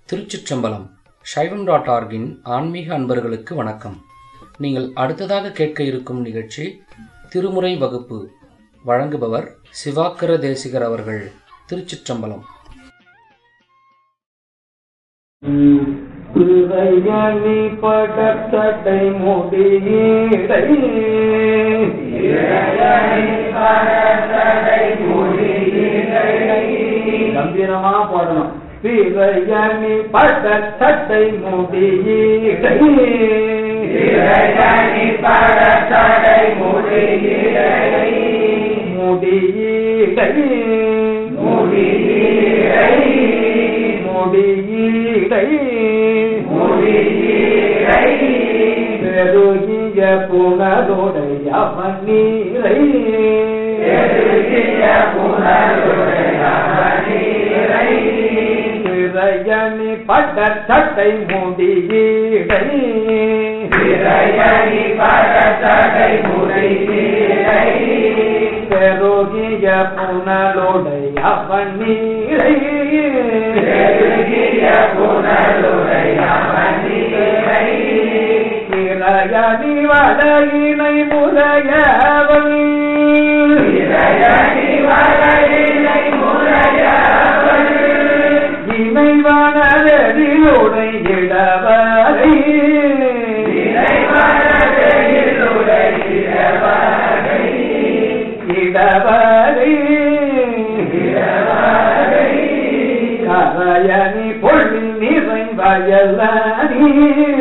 திருச்சிற்றம்பலம் சைவம் டாட் ஆர்கின் ஆன்மீக அன்பர்களுக்கு வணக்கம் நீங்கள் அடுத்ததாக கேட்க இருக்கும் நிகழ்ச்சி திருமுறை வகுப்பு வழங்குபவர் சிவாக்கர தேசிகர் அவர்கள் திருச்சிற்றம்பலம் இறையணி படத்தடை முடியீடை கம்பீரமா பாடணும் பிறையணி படத்தடை முடியீடை முடியீடை முடியீடை பெருகிய புனருடைய பன்னீரை திரையணி பட்ட சட்டை முடியீடை பெருகிய புனருடைய பன்னீரை திரையணி வடையினை முறையவள் இமைவனதிலுடை இடவரை இடவரை கரையணி பொள்ளி நிறை வயலனி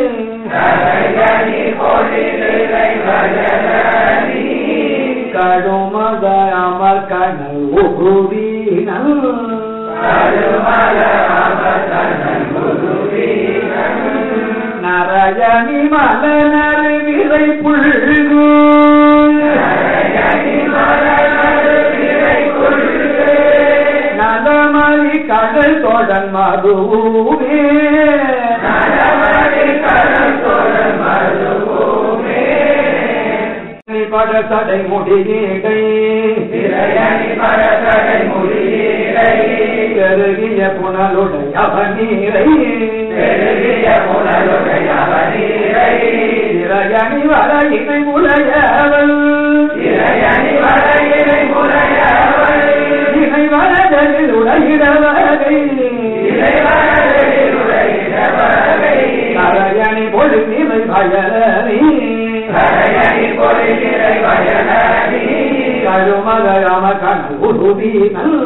கடுமத அமர் கணல் உகுதீனல் நரயணி மலனரு விரை புல்கு நலமணி கடல் தொடன் மதுவே பட தடை முடியீடை பெருகிய புனலுடைய அவநீரை இறையணி வர இணை முறையவள் இணை வரதலில் உடையிடவகை கரையணி பொழு நிலை பயலனி கழுமத ராம கண்ணல் உருவீனல்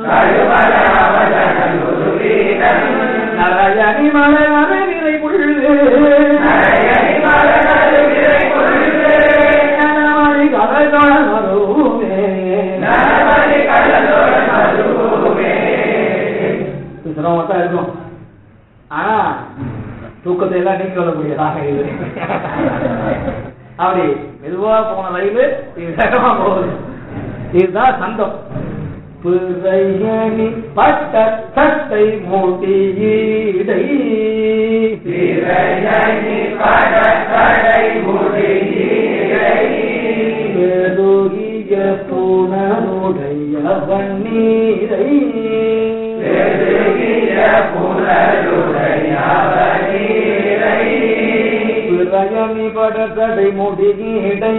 நரயணி மலர் நிறை புள்ளு நரமணி கடல் தொடர் மருவே சிரமத்தா இருக்கும் ஆனா தூக்கத்தை எல்லாம் நீக்க சொல்லக்கூடியதாக இது அப்படி மெதுவா போன ரயில் இது வேகமா போகுது இதுதான் சந்தம் பிறையணி பட்ட சட்டை மூட்டியீடை பெருகிய புனருடைய வண்ணீரை பிறையணி பட தடை முடியீடை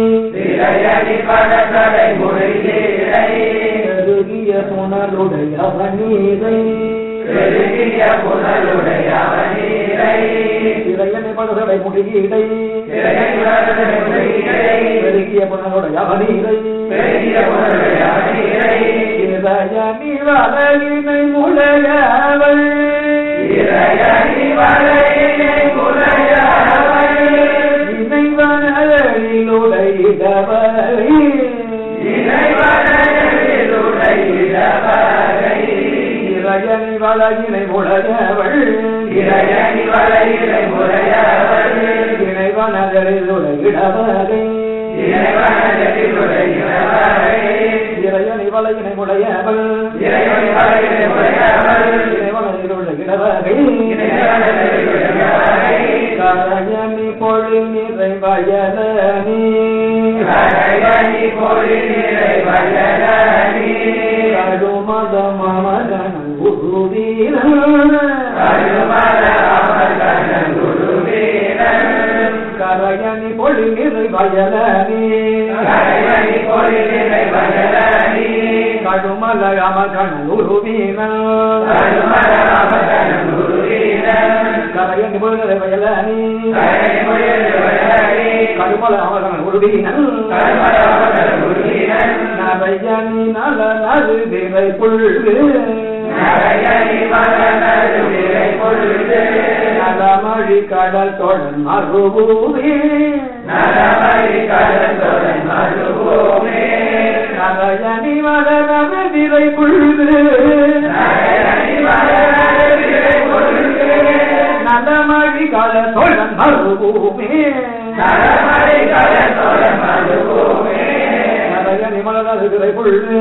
பெருகிய புனருடைய வண்ணீரை இறையனை படுகடை முடியீடை பெருகிய புனருடைய வண்ணீரை இறையணி வலையினை முளையவள் இறையணி வலையினை முளையவள் இறைவனதரில் உலகிடவகை இறையணி வலையினை முளையவள் இறைவனதில் உலகிடவகை கரையணி பொழு நிறை வயலனி கடுமத மமகன உருவீன கடுமல அமகணன் உருவீனன் கரைய நிபுணர் வயலனி கடுமல அமகணன் உருவீனன் நரையணி நல நறு விரை புல்கு நலமழி கடல் தொடர் மறுபூவே நரையணி மல நறு விரை புல்கு நலமழி கடல் தொடர் மறுபூவே நரையணி மல நறு விரை புல்கு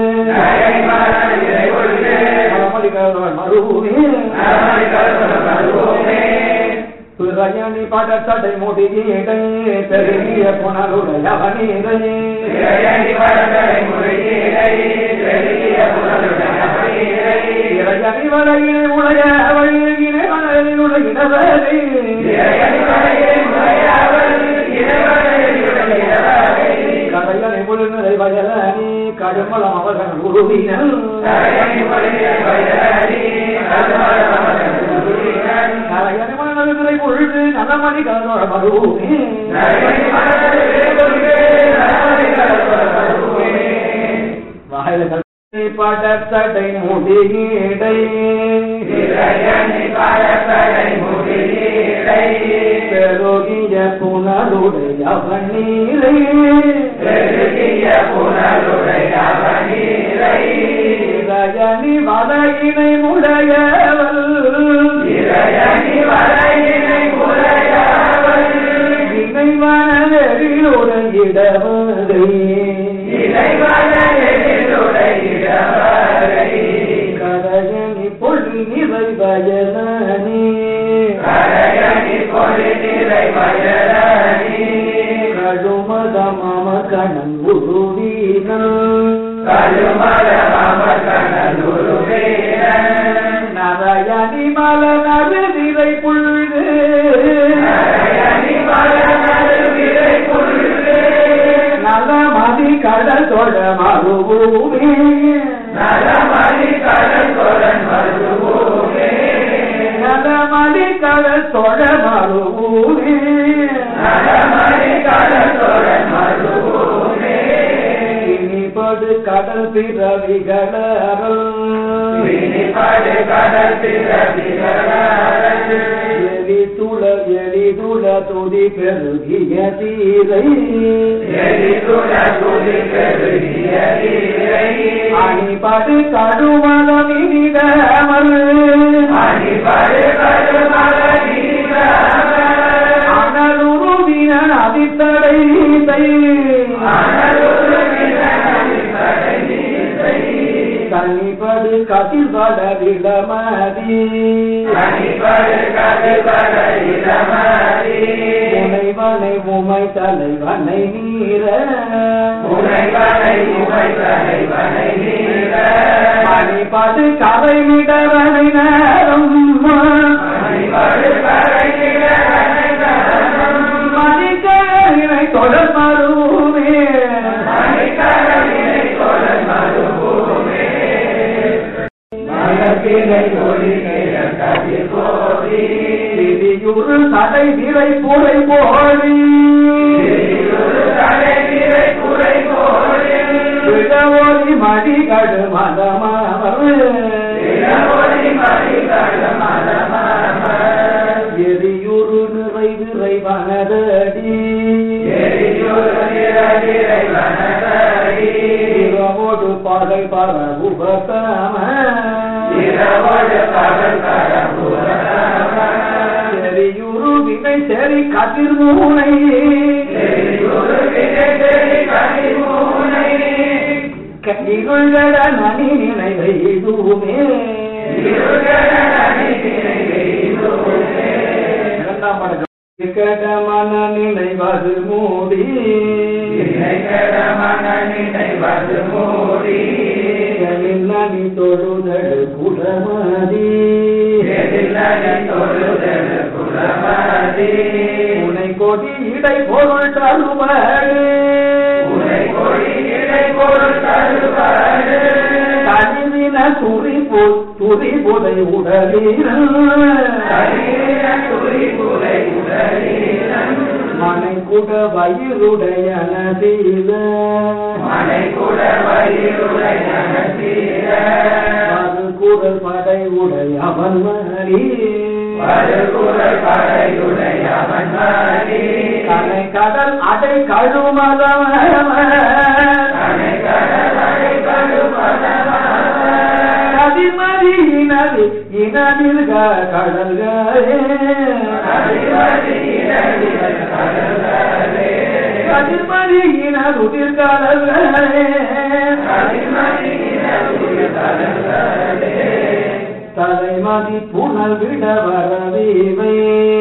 நலமழி கடல் மறுபூவே பிறையணி படத்தடை முடியீடை பெருகிய புனருடைய அவனீரை இறையணி வலையில் உடைய வழியினை வலையில் உலகினவரை கரையணி முழுநிலை வயலனி கடுமலம் அவர்கள் உருவினல் கரையணி மனதிரை பொழுது நலமணி கதோட மருவி வாயில படத்தடை முடியீடை பெருகிய புனருடைய அவநீரை இறையணி வலையினை முடையவள் கரையணி பொழு நிறை வயலனி கடுமத மம கணன் உருவீனல் நரையணி மல நறு நிறை புழுது நல மதி கடல் தொட மறுபூமி நல மதி கடல் தொட மறுபூமி இனிப்படு கடல் பிறவிகளரல் எலி துள எலி துள துதி பெருகிய தீரை அணிபடு கடுமலம் இனிதமல் அனலுருவின அதித்தடை தனிபடு கதிர்பட விளமதி முனைவனை உமை தலைவனை நீர மணிபடு கதை விடவனை நேரம் மணிக்கரை தொடர் மருவே திரியுறு சடை விரை புரை போலி விடவோலி மடி கடு மதமாவது எரியுறு நிறை விரை வனதடி இரவோடு பாதை பரவுபசம செரியுறு வினை செறி கதிர் மூனை இருள்கட நனி நினைவை இதுவுமே இரண்டாம் படம் கட மன நினைவது மூடி நனி தொழுதடு குலமதி உனை கொடி இடை பொருள் தருவாடு தனி துரி போ துரி புதை உடலீரன் மனை கூட வயிறுடைய நதீர அது குரல் படை உடைய அவன் மாறி கனை கடல் அடை கழுமதவன் கதிமதி இனது இனதில் கடல்களே கதிமதி இனதுதிர் கடல்களே தலைமதி புனல் விட வரவீவை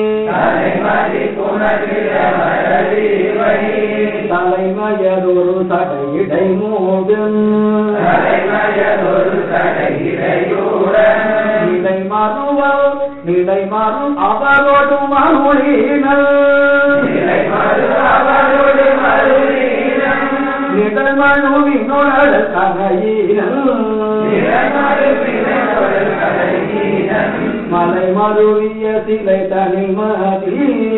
தலைமயதொரு தடையிடை மூடும் நிலை மறுவல் நிலை மறு அவரோடு மருளினல் நிழல் மனுவினுடல் ககையினல் மலை மருவிய சிலை தனிமதி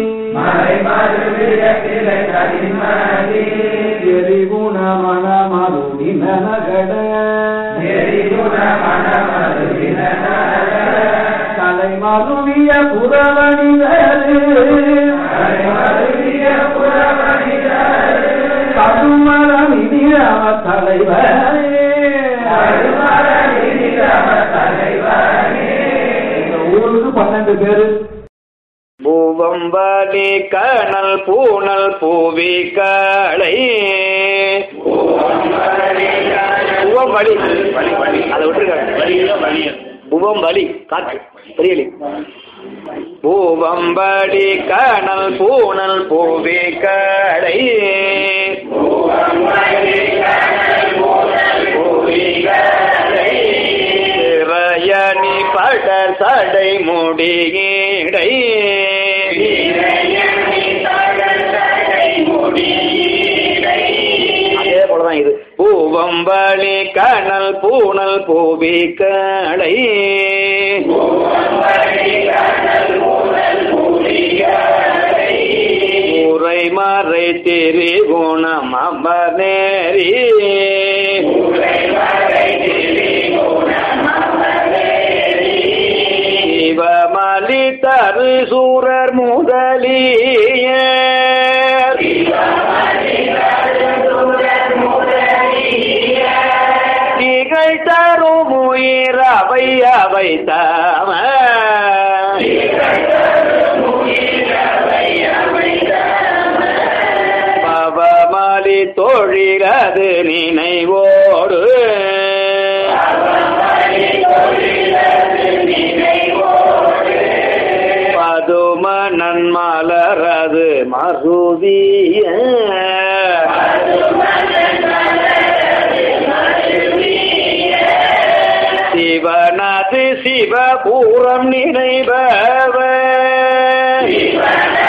எரிகுண மன மருவின நகட தலை மருவிய புறவணிதரு கடுமரம் இனிரவ தலைவரே இந்த ஊருக்கு பன்னெண்டு பேரு பூவம்பலி கணல் பூனல் பூவி களை பூவம் வலி அதை விட்டுருங்க பூவம் வலி காற்று பெரியலி பூவம்படி கணல் பூனல் பூவி கடை சிறையணி படர் சடை முடியடை அதே போலதான் இது பூவம்பளி கணல் பூனல் பூவி கடை உரை மறை திரிகுணம் அமர்நேரி சிவமலி தரு சூரர் முதலிய திகழ் தரும் உயிர் அவை அவை தாம பவமலி தொழிலது நினைவோடு பதும நன்மலரது மருவிய சிவனது சிவபூரம் நினைபவர்